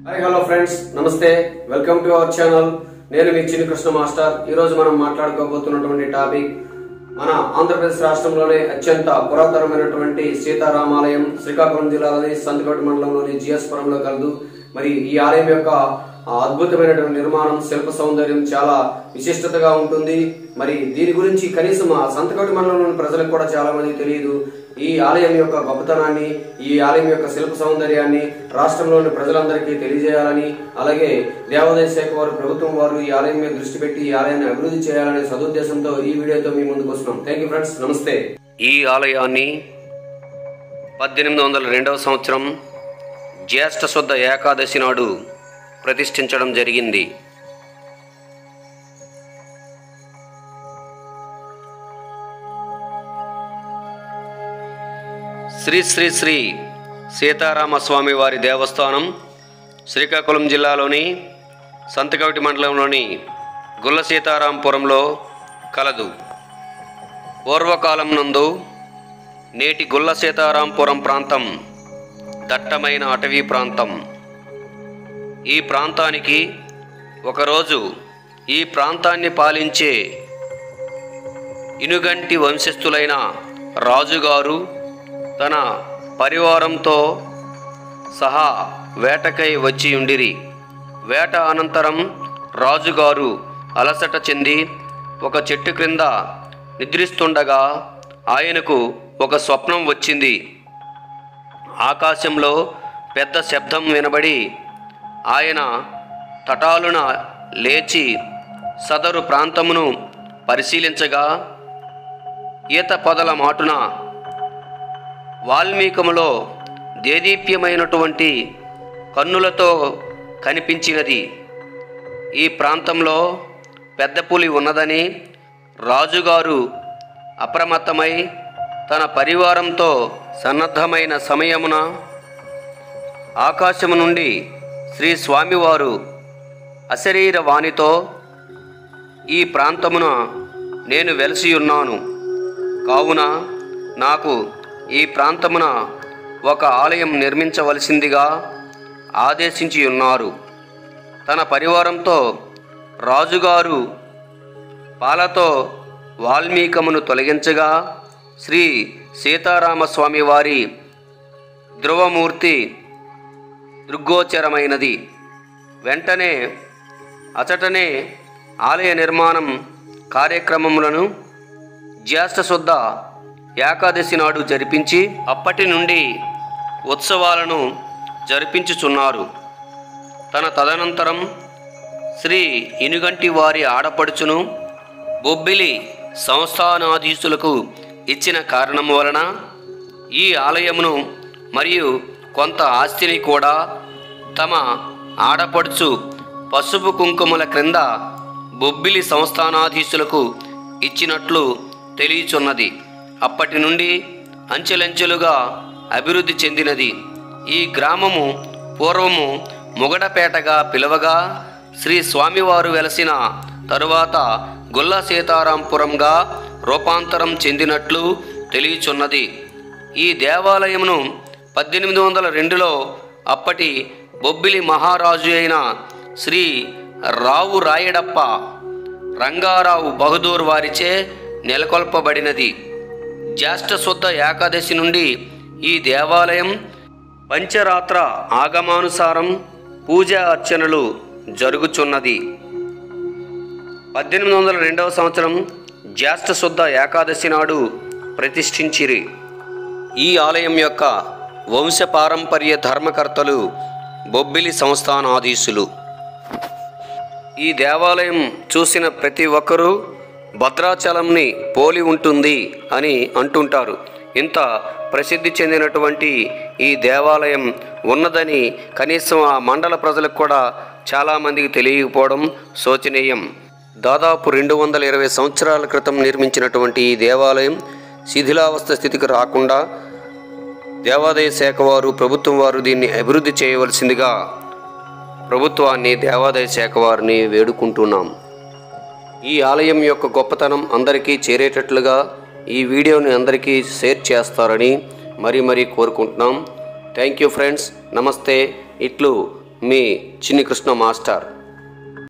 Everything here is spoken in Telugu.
హాయ్ హలో ఫ్రెండ్స్ నమస్తే వెల్కమ్ టు అవర్ ఛానల్ నేను మీ చిన్ని కృష్ణ మాస్టర్ ఈ రోజు మనం మాట్లాడుకోబోతున్నటువంటి టాపిక్ మన ఆంధ్రప్రదేశ్ రాష్ట్రంలోనే అత్యంత పురాతనమైనటువంటి సీతారామాలయం శ్రీకాకుళం జిల్లాలోని సంతకోట మండలంలోని జిఎస్ పురంలో కలదు మరి ఈ ఆలయం యొక్క ఆ అద్భుతమైనటువంటి నిర్మాణం శిల్ప సౌందర్యం చాలా విశిష్టతగా ఉంటుంది మరి దీని గురించి కనీసం ఆ సంతకోటి మండలంలోని ప్రజలకు కూడా చాలా మందికి తెలియదు ఈ ఆలయం యొక్క గొప్పతనాన్ని ఈ ఆలయం యొక్క శిల్ప సౌందర్యాన్ని రాష్ట్రంలోని ప్రజలందరికీ తెలియజేయాలని అలాగే దేవాదాయ శాఖ వారు ప్రభుత్వం వారు ఈ ఆలయం మీద దృష్టి పెట్టి ఈ ఆలయాన్ని అభివృద్ధి చేయాలనే సదుద్దేశంతో ఈ వీడియోతో మీ ముందుకు వస్తున్నాం థ్యాంక్ యూ ఫ్రెండ్స్ నమస్తే ఈ ఆలయాన్ని పద్దెనిమిది వందల రెండవ సంవత్సరం జ్యేష్ఠ శుద్ధ ఏకాదశి నాడు ప్రతిష్ఠించడం జరిగింది శ్రీ శ్రీ శ్రీ సీతారామస్వామి వారి దేవస్థానం శ్రీకాకుళం జిల్లాలోని సంతకవిటి మండలంలోని గుల్ల సీతారాంపురంలో కలదు పూర్వకాలం నందు నేటి గుల్ల సీతారాంపురం ప్రాంతం దట్టమైన అటవీ ప్రాంతం ఈ ప్రాంతానికి ఒకరోజు ఈ ప్రాంతాన్ని పాలించే ఇనుగంటి వంశస్థులైన రాజుగారు తన పరివారంతో సహా వేటకై వచ్చి ఉండిరి వేట అనంతరం రాజుగారు అలసట చెంది ఒక చెట్టు క్రింద నిద్రిస్తుండగా ఆయనకు ఒక స్వప్నం వచ్చింది ఆకాశంలో పెద్ద శబ్దం వినబడి ఆయన తటాలున లేచి సదరు ప్రాంతమును పరిశీలించగా ఈత పొదల మాటున వాల్మీకములో దేదీప్యమైనటువంటి కన్నులతో కనిపించినది ఈ ప్రాంతంలో పెద్ద పులి ఉన్నదని రాజుగారు అప్రమత్తమై తన పరివారంతో సన్నద్ధమైన సమయమున ఆకాశము నుండి శ్రీ స్వామివారు అశరీర వాణితో ఈ ప్రాంతమున నేను వెలసి ఉన్నాను కావున నాకు ఈ ప్రాంతమున ఒక ఆలయం నిర్మించవలసిందిగా ఆదేశించి ఉన్నారు తన పరివారంతో రాజుగారు పాలతో వాల్మీకమును తొలగించగా శ్రీ సీతారామస్వామి వారి ధ్రువమూర్తి దృగ్గోచరమైనది వెంటనే అచటనే ఆలయ నిర్మాణం కార్యక్రమములను జ్యేష్ఠ శుద్ధ ఏకాదశి నాడు జరిపించి అప్పటి నుండి ఉత్సవాలను జరిపించుచున్నారు తన తదనంతరం శ్రీ ఇనుగంటి వారి ఆడపడుచును బొబ్బిలి సంస్థానాధీశులకు ఇచ్చిన కారణం వలన ఈ ఆలయమును మరియు కొంత ఆస్తిని కూడా తమ ఆడపడుచు పసుపు కుంకుమల క్రింద బొబ్బిలి సంస్థానాధీశులకు ఇచ్చినట్లు తెలియచున్నది అప్పటి నుండి అంచెలంచెలుగా అభివృద్ధి చెందినది ఈ గ్రామము పూర్వము ముగడపేటగా పిలవగా శ్రీ స్వామివారు వెలసిన తరువాత గుల్ల సీతారాంపురంగా రూపాంతరం చెందినట్లు తెలియచున్నది ఈ దేవాలయమును పద్దెనిమిది వందల రెండులో అప్పటి బొబ్బిలి మహారాజు అయిన శ్రీ రావు రాయడప్ప రంగారావు బహదూర్ వారిచే నెలకొల్పబడినది జ్యేష్ఠ శుద్ధ ఏకాదశి నుండి ఈ దేవాలయం పంచరాత్ర ఆగమానుసారం పూజా అర్చనలు జరుగుచున్నది పద్దెనిమిది వందల రెండవ సంవత్సరం జ్యేష్ఠ శుద్ధ ఏకాదశి నాడు ప్రతిష్ఠించిరి ఈ ఆలయం యొక్క వంశపారంపర్య ధర్మకర్తలు బొబ్బిలి సంస్థానాధీశులు ఈ దేవాలయం చూసిన ప్రతి ఒక్కరూ భద్రాచలంని పోలి ఉంటుంది అని అంటుంటారు ఇంత ప్రసిద్ధి చెందినటువంటి ఈ దేవాలయం ఉన్నదని కనీసం ఆ మండల ప్రజలకు కూడా చాలామందికి తెలియకపోవడం శోచనీయం దాదాపు రెండు వందల ఇరవై సంవత్సరాల క్రితం నిర్మించినటువంటి ఈ దేవాలయం శిథిలావస్థ స్థితికి రాకుండా దేవాదాయ శాఖ వారు ప్రభుత్వం వారు దీన్ని అభివృద్ధి చేయవలసిందిగా ప్రభుత్వాన్ని దేవాదాయ శాఖ వారిని వేడుకుంటున్నాం ఈ ఆలయం యొక్క గొప్పతనం అందరికీ చేరేటట్లుగా ఈ వీడియోని అందరికీ షేర్ చేస్తారని మరీ మరీ కోరుకుంటున్నాం థ్యాంక్ యూ ఫ్రెండ్స్ నమస్తే ఇట్లు మీ చిన్ని కృష్ణ మాస్టర్